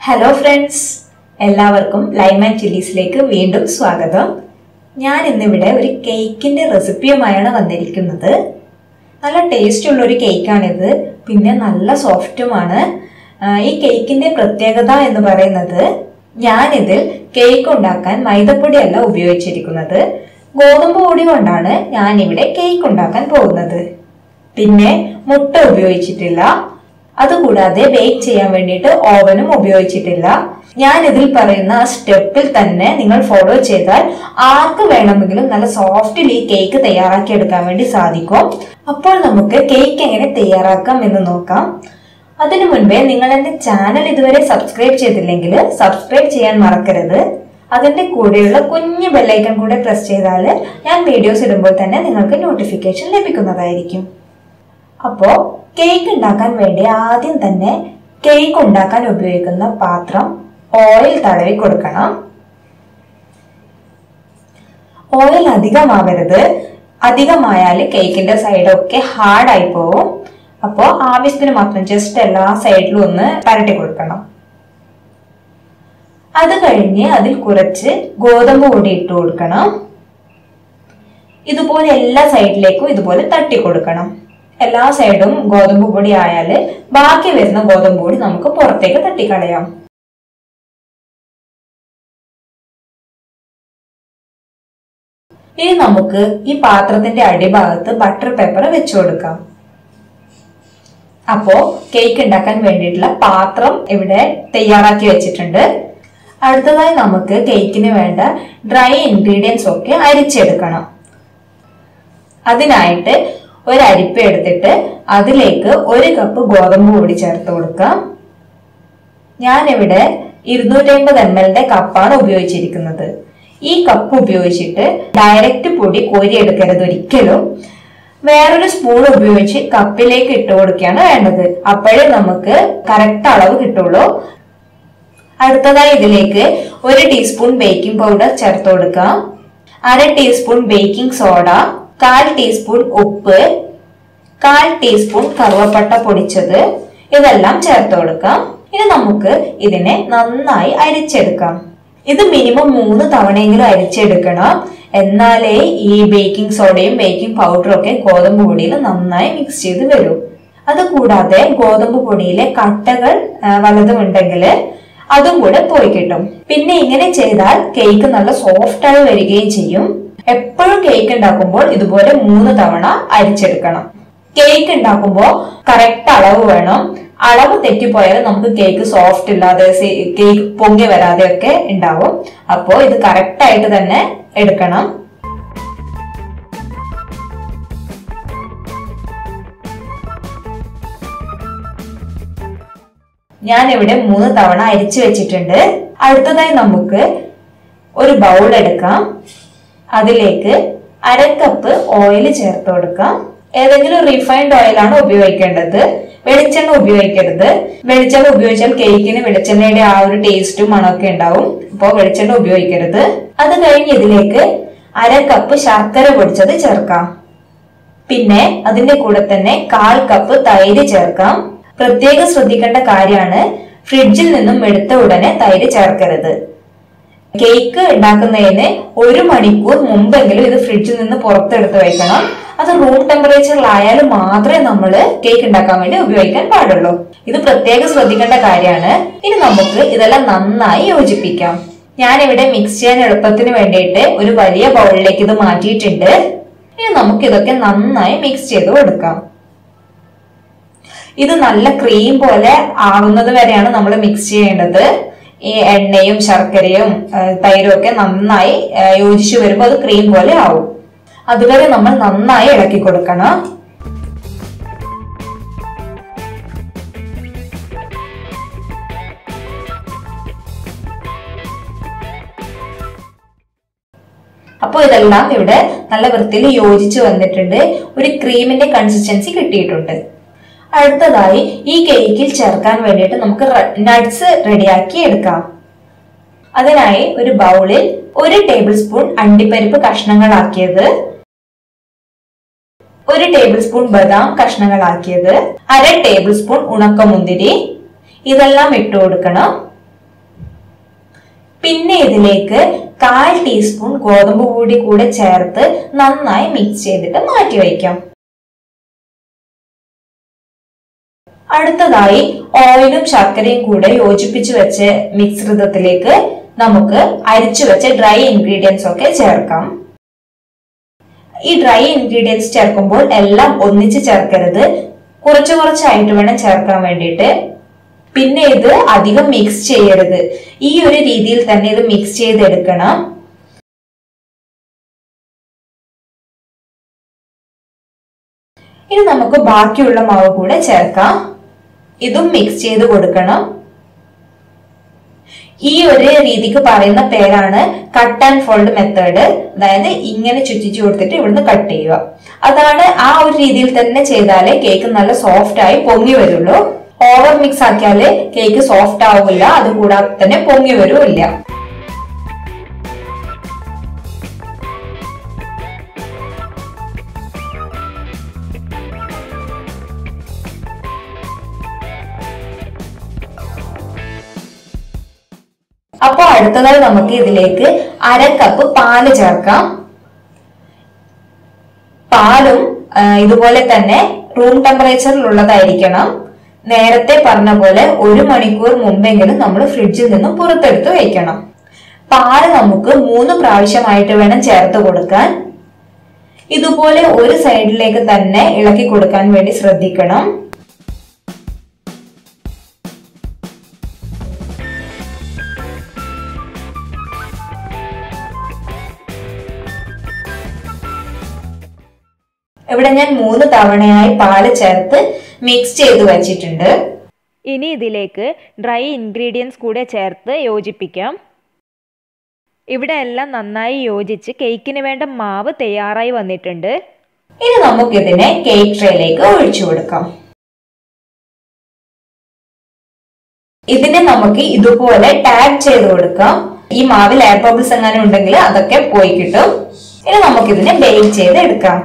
hello friends എല്ലാവർക്കും Lime and ചില്ലീസിലേക്ക് വീണ്ടും സ്വാഗതം ഞാൻ ഇന്നിവിടെ ഒരു കേക്കിന്റെ റെസിപ്പിയുമായാണ് വന്നിരിക്കുന്നത് നല്ല ടേസ്റ്റ് ഉള്ള ഒരു കേക്കാണിത് പിന്നെ നല്ല സോഫ്റ്റുമാണ് ആ, ഈ കേക്കിന്റെ പ്രത്യേകത എന്ന് പറയുന്നത് ഞാനിതിൽ കേക്ക് ഉണ്ടാക്കാൻ മൈദപ്പൊടിയല്ല ഉപയോഗിച്ചിരിക്കുന്നത് ഗോതമ്പ് പൊടി കൊണ്ടാണ് ഞാനിവിടെ കേക്ക് ഉണ്ടാക്കാൻ പോകുന്നത് പിന്നെ മുട്ട ഉപയോഗിച്ചിട്ടില്ല അതുകൂടാതെ ബേക്ക് ചെയ്യാൻ വേണ്ടിയിട്ട് ഓവനും ഉപയോഗിച്ചിട്ടില്ല ഞാൻ ഇതിൽ പറയുന്ന ആ സ്റ്റെപ്പിൽ തന്നെ നിങ്ങൾ ഫോളോ ചെയ്താൽ ആർക്ക് വേണമെങ്കിലും നല്ല സോഫ്റ്റിൽ ഈ കേക്ക് തയ്യാറാക്കി എടുക്കാൻ വേണ്ടി സാധിക്കും അപ്പോൾ നമുക്ക് കേക്ക് എങ്ങനെ തയ്യാറാക്കാം എന്ന് നോക്കാം അതിനു മുൻപേ നിങ്ങൾ എന്റെ ചാനൽ ഇതുവരെ സബ്സ്ക്രൈബ് ചെയ്തില്ലെങ്കിൽ സബ്സ്ക്രൈബ് ചെയ്യാൻ മറക്കരുത് അതിന്റെ കൂടെയുള്ള കുഞ്ഞു ബെല്ലൈക്കൺ കൂടെ പ്രസ് ചെയ്താൽ ഞാൻ വീഡിയോസ് ഇടുമ്പോൾ തന്നെ നിങ്ങൾക്ക് നോട്ടിഫിക്കേഷൻ ലഭിക്കുന്നതായിരിക്കും അപ്പോ കേക്ക് ഉണ്ടാക്കാൻ വേണ്ടി ആദ്യം തന്നെ കേക്ക് ഉണ്ടാക്കാൻ ഉപയോഗിക്കുന്ന പാത്രം ഓയിൽ തടവി കൊടുക്കണം ഓയിൽ അധികമാവരുത് അധികമായാൽ കേക്കിന്റെ സൈഡൊക്കെ ഹാർഡായി പോവും അപ്പോൾ ആവശ്യത്തിന് മാത്രം ജസ്റ്റ് എല്ലാ സൈഡിലും ഒന്ന് പരട്ടി കൊടുക്കണം അത് കഴിഞ്ഞ് അതിൽ കുറച്ച് ഗോതമ്പ് പൊടി ഇട്ട് കൊടുക്കണം ഇതുപോലെ എല്ലാ സൈഡിലേക്കും ഇതുപോലെ തട്ടി കൊടുക്കണം എല്ലാ സൈഡും ഗോതമ്പ് പൊടി ആയാൽ ബാക്കി വരുന്ന ഗോതമ്പ് പൊടി നമുക്ക് പുറത്തേക്ക് തട്ടിക്കളയാം ഇനി നമുക്ക് ഈ പാത്രത്തിന്റെ അടിഭാഗത്ത് ബട്ടർ പേപ്പർ വെച്ചു കൊടുക്കാം അപ്പോ കേക്ക് ഉണ്ടാക്കാൻ വേണ്ടിയിട്ടുള്ള പാത്രം ഇവിടെ തയ്യാറാക്കി വെച്ചിട്ടുണ്ട് അടുത്തതായി നമുക്ക് കേക്കിന് വേണ്ട ഡ്രൈ ഇൻഗ്രീഡിയൻസ് ഒക്കെ അരിച്ചെടുക്കണം അതിനായിട്ട് ഒരു അരിപ്പ എടുത്തിട്ട് അതിലേക്ക് ഒരു കപ്പ് ഗോതമ്പ് പൊടി ചേർത്ത് കൊടുക്കാം ഞാനിവിടെ ഇരുന്നൂറ്റമ്പത് എം എല്ലിന്റെ കപ്പാണ് ഉപയോഗിച്ചിരിക്കുന്നത് ഈ കപ്പ് ഉപയോഗിച്ചിട്ട് ഡയറക്റ്റ് പൊടി കോരിയെടുക്കരുത് ഒരിക്കലും വേറൊരു സ്പൂൺ ഉപയോഗിച്ച് കപ്പിലേക്ക് ഇട്ട് കൊടുക്കുകയാണ് വേണ്ടത് അപ്പോഴേ നമുക്ക് കറക്റ്റ് അളവ് കിട്ടുള്ളൂ അടുത്തതായി ഇതിലേക്ക് ഒരു ടീസ്പൂൺ ബേക്കിംഗ് പൗഡർ ചേർത്ത് കൊടുക്കാം അര ടീസ്പൂൺ ബേക്കിംഗ് സോഡ കാൽ ടീസ്പൂൺ ഉപ്പ് കാൽ ടീസ്പൂൺ കറുവപ്പട്ട പൊടിച്ചത് ഇതെല്ലാം ചേർത്ത് കൊടുക്കാം ഇനി നമുക്ക് ഇതിനെ നന്നായി അരിച്ചെടുക്കാം ഇത് മിനിമം മൂന്ന് തവണയെങ്കിലും അരിച്ചെടുക്കണം എന്നാലേ ഈ ബേക്കിംഗ് സോഡയും ബേക്കിംഗ് പൗഡറും ഒക്കെ ഗോതമ്പ് പൊടിയിൽ നന്നായി മിക്സ് ചെയ്ത് വരൂ അതുകൂടാതെ ഗോതമ്പ് പൊടിയിലെ കട്ടകൾ ആ, വല്ലതും ഉണ്ടെങ്കിൽ അതും കൂടെ പോയി കിട്ടും പിന്നെ ഇങ്ങനെ ചെയ്താൽ കേക്ക് നല്ല സോഫ്റ്റ് ആയി വരികയും ചെയ്യും എപ്പോഴും കേക്ക് ഉണ്ടാക്കുമ്പോൾ ഇതുപോലെ മൂന്ന് തവണ അരിച്ചെടുക്കണം കേക്ക് ഉണ്ടാക്കുമ്പോൾ കറക്റ്റ് അളവ് വേണം അളവ് തെറ്റിപ്പോയാൽ നമുക്ക് കേക്ക് സോഫ്റ്റ് ഇല്ലാതെ സി- കേക്ക് പൊങ്ങി വരാതെ ഒക്കെ ഉണ്ടാവും അപ്പോൾ ഇത് കറക്റ്റ് ആയിട്ട് തന്നെ എടുക്കണം ഞാൻ ഇവിടെ മൂന്ന് തവണ അരിച്ചു വെച്ചിട്ടുണ്ട് അടുത്തതായി നമുക്ക് ഒരു ബൗൾ എടുക്കാം അതിലേക്ക് അര കപ്പ് ഓയിൽ ചേർത്ത് കൊടുക്കാം ഏതെങ്കിലും റിഫൈൻഡ് ഓയിലാണ് ഉപയോഗിക്കേണ്ടത് വെളിച്ചെണ്ണ ഉപയോഗിക്കരുത് വെളിച്ചെണ്ണ ഉപയോഗിച്ചാൽ കേക്കിന് വെളിച്ചെണ്ണയുടെ ആ ഒരു ടേസ്റ്റും മണമൊക്കെ ഉണ്ടാവും അപ്പോൾ വെളിച്ചെണ്ണ ഉപയോഗിക്കരുത് അത് കഴിഞ്ഞ് ഇതിലേക്ക് അര കപ്പ് ശർക്കര പൊടിച്ചത് ചേർക്കാം പിന്നെ അതിന്റെ കൂടെ തന്നെ കാൽ കപ്പ് തൈര് ചേർക്കാം പ്രത്യേകം ശ്രദ്ധിക്കേണ്ട കാര്യമാണ് ഫ്രിഡ്ജിൽ നിന്നും എടുത്ത ഉടനെ തൈര് ചേർക്കരുത് കേക്ക് ഉണ്ടാക്കുന്നതിന് ഒരു മണിക്കൂർ മുമ്പെങ്കിലും ഇത് ഫ്രിഡ്ജിൽ നിന്ന് പുറത്തെടുത്ത് വെക്കണം അത് റൂം ടെമ്പറേച്ചറിലായാലും മാത്രമേ നമ്മൾ കേക്ക് ഉണ്ടാക്കാൻ വേണ്ടി ഉപയോഗിക്കാൻ പാടുള്ളൂ ഇത് പ്രത്യേകം ശ്രദ്ധിക്കേണ്ട കാര്യമാണ് ഇനി നമുക്ക് ഇതെല്ലാം നന്നായി യോജിപ്പിക്കാം ഞാനിവിടെ മിക്സ് ചെയ്യാൻ എളുപ്പത്തിന് വേണ്ടിയിട്ട് ഒരു വലിയ ബൗളിലേക്ക് ഇത് മാറ്റിയിട്ടുണ്ട് ഇനി നമുക്ക് ഇതൊക്കെ നന്നായി മിക്സ് ചെയ്ത് കൊടുക്കാം ഇത് നല്ല ക്രീം പോലെ ആവുന്നത് വരെയാണ് നമ്മൾ മിക്സ് ചെയ്യേണ്ടത് ഈ എണ്ണയും ശർക്കരയും ആ, തൈരും ഒക്കെ നന്നായി ആ, യോജിച്ചു വരുമ്പോൾ അത് ക്രീം പോലെ ആവും അതുവരെ നമ്മൾ നന്നായി ഇളക്കി കൊടുക്കണം അപ്പോൾ ഇതെല്ലാം ഇവിടെ നല്ല വൃത്തിയിൽ യോജിച്ച് വന്നിട്ടുണ്ട് ഒരു ക്രീമിന്റെ കൺസിസ്റ്റൻസി കിട്ടിയിട്ടുണ്ട് അടുത്തതായി ഈ കേക്കിൽ ചേർക്കാൻ വേണ്ടിയിട്ട് നമുക്ക് നട്ട്സ് റെഡിയാക്കി എടുക്കാം അതിനായി ഒരു ബൗളിൽ ഒരു ടേബിൾ സ്പൂൺ അണ്ടിപ്പരിപ്പ് കഷ്ണങ്ങളാക്കിയത് ഒരു ടേബിൾ സ്പൂൺ ബദാം കഷ്ണങ്ങളാക്കിയത് അര ടേബിൾ സ്പൂൺ ഉണക്കമുന്തിരി ഇതെല്ലാം ഇട്ട് കൊടുക്കണം പിന്നെ ഇതിലേക്ക് കാൽ ടീസ്പൂൺ ഗോതമ്പ് പൊടി കൂടെ ചേർത്ത് നന്നായി മിക്സ് ചെയ്തിട്ട് മാറ്റി വയ്ക്കാം അടുത്തതായി ഓയിലും ശർക്കരയും കൂടെ യോജിപ്പിച്ച് വെച്ച മിശ്രിതത്തിലേക്ക് നമുക്ക് അരിച്ചു വെച്ച ഡ്രൈ ഇൻഗ്രീഡിയൻസ് ഒക്കെ ചേർക്കാം ഈ ഡ്രൈ ഇൻഗ്രീഡിയൻസ് ചേർക്കുമ്പോൾ എല്ലാം ഒന്നിച്ച് ചേർക്കരുത് കുറച്ച് കുറച്ചായിട്ട് വേണം ചേർക്കാൻ വേണ്ടിയിട്ട് പിന്നെ ഇത് അധികം മിക്സ് ചെയ്യരുത് ഈ ഒരു രീതിയിൽ തന്നെ ഇത് മിക്സ് ചെയ്തെടുക്കണം ഇനി നമുക്ക് ബാക്കിയുള്ള മാവ് കൂടെ ചേർക്കാം ഇതും മിക്സ് ചെയ്ത് കൊടുക്കണം ഈ ഒരു രീതിക്ക് പറയുന്ന പേരാണ് കട്ട് ആൻഡ് ഫോൾഡ് മെത്തേഡ് അതായത് ഇങ്ങനെ ചുറ്റിച്ചു കൊടുത്തിട്ട് ഇവിടുന്ന് കട്ട് ചെയ്യുക അതാണ് ആ ഒരു രീതിയിൽ തന്നെ ചെയ്താലേ കേക്ക് നല്ല സോഫ്റ്റ് ആയി പൊങ്ങി വരുള്ളൂ ഓവർ മിക്സ് ആക്കിയാല് കേക്ക് സോഫ്റ്റ് ആവില്ല അതുകൂടാതെ തന്നെ പൊങ്ങി വരുമില്ല അപ്പൊ അടുത്തതായി നമുക്ക് ഇതിലേക്ക് അര കപ്പ് പാല് ചേർക്കാം പാലും ആ, ഇതുപോലെ തന്നെ റൂം ടെമ്പറേച്ചറിലുള്ളതായിരിക്കണം നേരത്തെ പറഞ്ഞ പോലെ ഒരു മണിക്കൂർ മുമ്പെങ്കിലും നമ്മൾ ഫ്രിഡ്ജിൽ നിന്നും പുറത്തെടുത്ത് വെക്കണം പാല് നമുക്ക് മൂന്ന് പ്രാവശ്യമായിട്ട് വേണം ചേർത്ത് കൊടുക്കാൻ ഇതുപോലെ ഒരു സൈഡിലേക്ക് തന്നെ ഇളക്കി കൊടുക്കാൻ വേണ്ടി ശ്രദ്ധിക്കണം ഇവിടെ ഞാൻ മൂന്ന് തവണയായി പാല് ചേർത്ത് മിക്സ് ചെയ്ത് വെച്ചിട്ടുണ്ട് ഇനി ഇതിലേക്ക് ഡ്രൈ ഇൻഗ്രീഡിയൻസ് കൂടെ ചേർത്ത് യോജിപ്പിക്കാം ഇവിടെ എല്ലാം നന്നായി യോജിച്ച് കേക്കിന് വേണ്ട മാവ് തയ്യാറായി വന്നിട്ടുണ്ട് ഇനി നമുക്കിതിനെ കേക്ക് ട്രേയിലേക്ക് ഒഴിച്ചു കൊടുക്കാം ഇതിനെ നമുക്ക് ഇതുപോലെ ടാഗ് ചെയ്ത് കൊടുക്കാം ഈ മാവിൽ എയർ ബബിൾസ് എങ്ങനെ ഉണ്ടെങ്കിൽ അതൊക്കെ പോയി കിട്ടും ഇനി നമുക്കിതിനെ ബേക്ക് ചെയ്ത് എടുക്കാം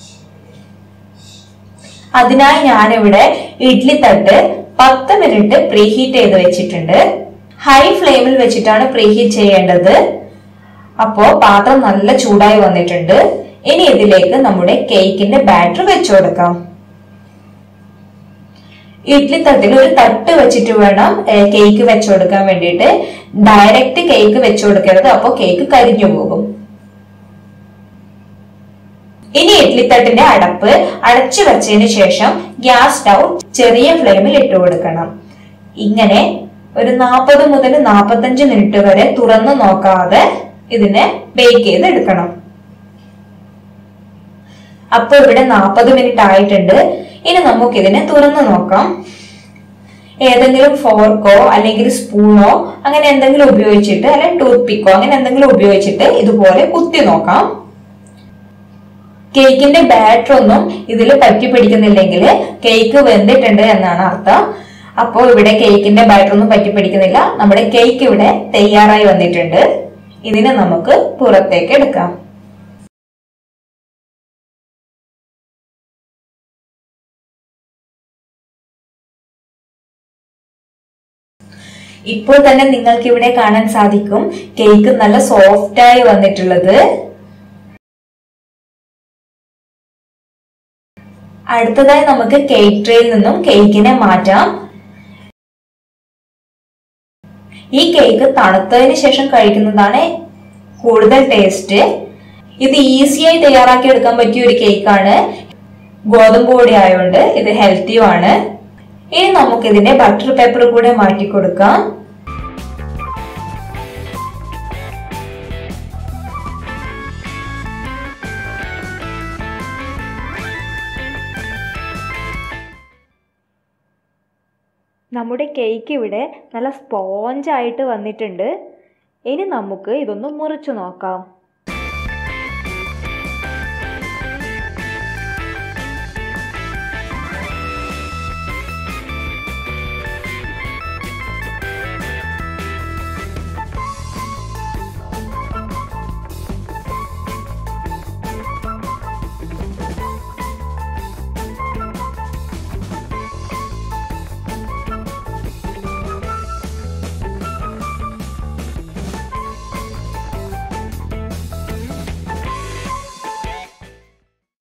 അതിനായി ഞാനിവിടെ ഇഡ്ലി തട്ട് പത്ത് മിനിറ്റ് പ്രീഹീറ്റ് ചെയ്ത് വെച്ചിട്ടുണ്ട് ഹൈ ഫ്ലെയിമിൽ വെച്ചിട്ടാണ് പ്രീഹീറ്റ് ചെയ്യേണ്ടത് അപ്പോ പാത്രം നല്ല ചൂടായി വന്നിട്ടുണ്ട് ഇനി ഇതിലേക്ക് നമ്മുടെ കേക്കിന്റെ ബാറ്റർ വെച്ചു കൊടുക്കാം ഇഡ്ലി തട്ടിൽ ഒരു തട്ട് വെച്ചിട്ട് വേണം ഏഹ്, കേക്ക് വെച്ചു കൊടുക്കാൻ വേണ്ടിയിട്ട് ഡയറക്റ്റ് കേക്ക് വെച്ചു കൊടുക്കരുത് അപ്പോൾ കേക്ക് കരിഞ്ഞു പോകും ഇനി ഇഡ്ലിത്തട്ടിന്റെ അടപ്പ് അടച്ചു വെച്ചതിന് ശേഷം ഗ്യാസ് സ്റ്റൗ ചെറിയ ഫ്ലെയിമിൽ ഇട്ട് കൊടുക്കണം ഇങ്ങനെ ഒരു നാൽപ്പത് മുതൽ നാൽപ്പത്തഞ്ച് മിനിറ്റ് വരെ തുറന്നു നോക്കാതെ ഇതിനെ ബേക്ക് ചെയ്ത് എടുക്കണം അപ്പൊ ഇവിടെ നാൽപ്പത് മിനിറ്റ് ആയിട്ടുണ്ട് ഇനി നമുക്ക് ഇതിനെ തുറന്നു നോക്കാം ഏതെങ്കിലും ഫോർക്കോ അല്ലെങ്കിൽ സ്പൂണോ അങ്ങനെ എന്തെങ്കിലും ഉപയോഗിച്ചിട്ട് അല്ലെങ്കിൽ ടൂത്ത് പിക്കോ അങ്ങനെ എന്തെങ്കിലും ഉപയോഗിച്ചിട്ട് ഇതുപോലെ കുത്തി നോക്കാം കേക്കിന്റെ ബാറ്റർ ഒന്നും ഇതിൽ പറ്റി പിടിക്കുന്നില്ലെങ്കിൽ കേക്ക് വെന്തിട്ടുണ്ട് എന്നാണ് അർത്ഥം അപ്പോൾ ഇവിടെ കേക്കിന്റെ ബാറ്റർ ഒന്നും പറ്റി പിടിക്കുന്നില്ല നമ്മുടെ കേക്ക് ഇവിടെ തയ്യാറായി വന്നിട്ടുണ്ട് ഇതിനെ നമുക്ക് പുറത്തേക്ക് എടുക്കാം ഇപ്പോൾ തന്നെ നിങ്ങൾക്ക് ഇവിടെ കാണാൻ സാധിക്കും കേക്ക് നല്ല സോഫ്റ്റ് ആയി വന്നിട്ടുള്ളത് അടുത്തതായി നമുക്ക് കേക്ക് ട്രേയിൽ നിന്നും കേക്കിനെ മാറ്റാം ഈ കേക്ക് തണുത്തതിന് ശേഷം കഴിക്കുന്നതാണ് കൂടുതൽ ടേസ്റ്റ് ഇത് ഈസിയായി തയ്യാറാക്കി എടുക്കാൻ പറ്റിയ ഒരു കേക്കാണ് ഗോതമ്പ് പൊടി ആയതുകൊണ്ട് ഇത് ഹെൽത്തിയും ആണ് ഇനി നമുക്ക് ഇതിന്റെ ബട്ടർ പേപ്പർ കൂടെ മാറ്റി കൊടുക്കാം നമ്മുടെ കേക്ക് ഇവിടെ നല്ല സ്പോഞ്ചായിട്ട് വന്നിട്ടുണ്ട് ഇനി നമുക്ക് ഇതൊന്ന് മുറിച്ചു നോക്കാം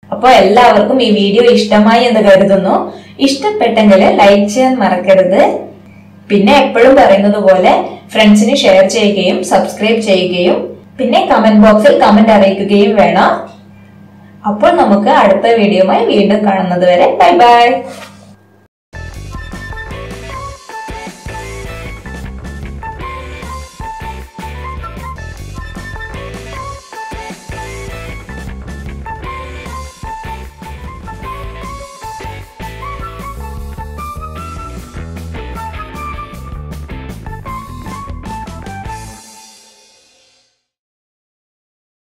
അപ്പോൾ എല്ലാവർക്കും ഈ വീഡിയോ ഇഷ്ടമായി എന്ന് കരുതുന്നു ഇഷ്ടപ്പെട്ടെങ്കിൽ ലൈക്ക് ചെയ്യാൻ മറക്കരുത് പിന്നെ എപ്പോഴും പറയുന്നത് പോലെ ഫ്രണ്ട്സിന് ഷെയർ ചെയ്യുകയും സബ്സ്ക്രൈബ് ചെയ്യുകയും പിന്നെ കമന്റ് ബോക്സിൽ കമന്റ് അറിയിക്കുകയും വേണം അപ്പോൾ നമുക്ക് അടുത്ത വീഡിയോയുമായി വീണ്ടും കാണുന്നത് വരെ ബൈ ബൈ